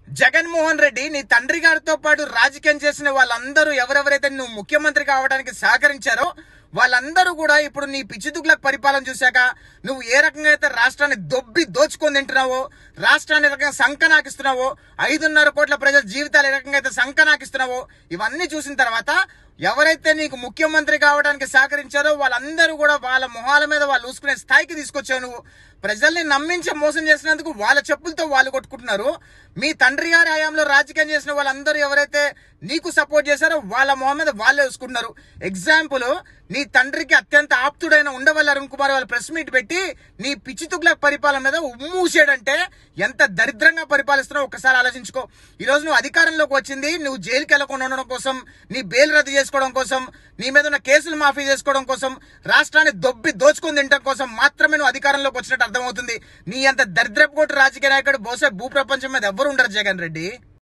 జగన్మోహన్ రెడ్డి నీ తండ్రి గారితో పాటు రాజకీయం చేసిన వాళ్ళందరూ ఎవరెవరైతే నువ్వు ముఖ్యమంత్రి కావడానికి సహకరించారో వాళ్ళందరూ కూడా ఇప్పుడు నీ పిచ్చిదుగులకు పరిపాలన చూశాక నువ్వు ఏ రకంగా అయితే రాష్ట్రాన్ని దొబ్బి దోచుకొని తింటున్నావో రాష్ట్రాన్ని ఏ రకంగా సంకనాకిస్తున్నావో ఐదున్నర కోట్ల ప్రజల జీవితాలు ఏ రకంగా అయితే సంకనాకిస్తున్నావో ఇవన్నీ చూసిన తర్వాత ఎవరైతే నీకు ముఖ్యమంత్రి కావడానికి సహకరించారో వాళ్ళందరూ కూడా వాళ్ళ మొహాల మీద వాళ్ళు ఊసుకునే స్థాయికి తీసుకొచ్చావు నువ్వు ప్రజల్ని నమ్మించి మోసం చేసినందుకు వాళ్ళ చెప్పులతో వాళ్ళు కొట్టుకుంటున్నారు మీ తండ్రి గారి హయాంలో రాజకీయం చేసిన వాళ్ళందరూ ఎవరైతే నీకు సపోర్ట్ చేశారో వాళ్ళ మొహం మీద వాళ్ళే చూసుకుంటున్నారు ఎగ్జాంపుల్ నీ తండ్రికి అత్యంత ఆప్తుడైన ఉండవల్లి అరుణ్ కుమార్ వాళ్ళ ప్రెస్ మీట్ పెట్టి నీ పిచ్చి తుగ్లక్ పరిపాలన మీద ఉమ్మూసాడంటే ఎంత దరిద్రంగా పరిపాలిస్తున్నావు ఒకసారి ఆలోచించుకో ఈ రోజు నువ్వు అధికారంలోకి వచ్చింది నువ్వు జైలుకి వెళ్లకుండా ఉండడం కోసం నీ బెయిల్ రద్దు చేసుకోవడం కోసం నీ మీద ఉన్న కేసులు మాఫీ చేసుకోవడం కోసం రాష్ట్రాన్ని దొబ్బి దోచుకొని తినడం కోసం మాత్రమే నువ్వు అధికారంలోకి వచ్చినట్టు అర్థమవుతుంది నీ అంత దరిద్రపు కొట్టు రాజకీయ నాయకుడు బహుశా భూప్రపంచం మీద ఎవ్వరు ఉండరు జగన్ రెడ్డి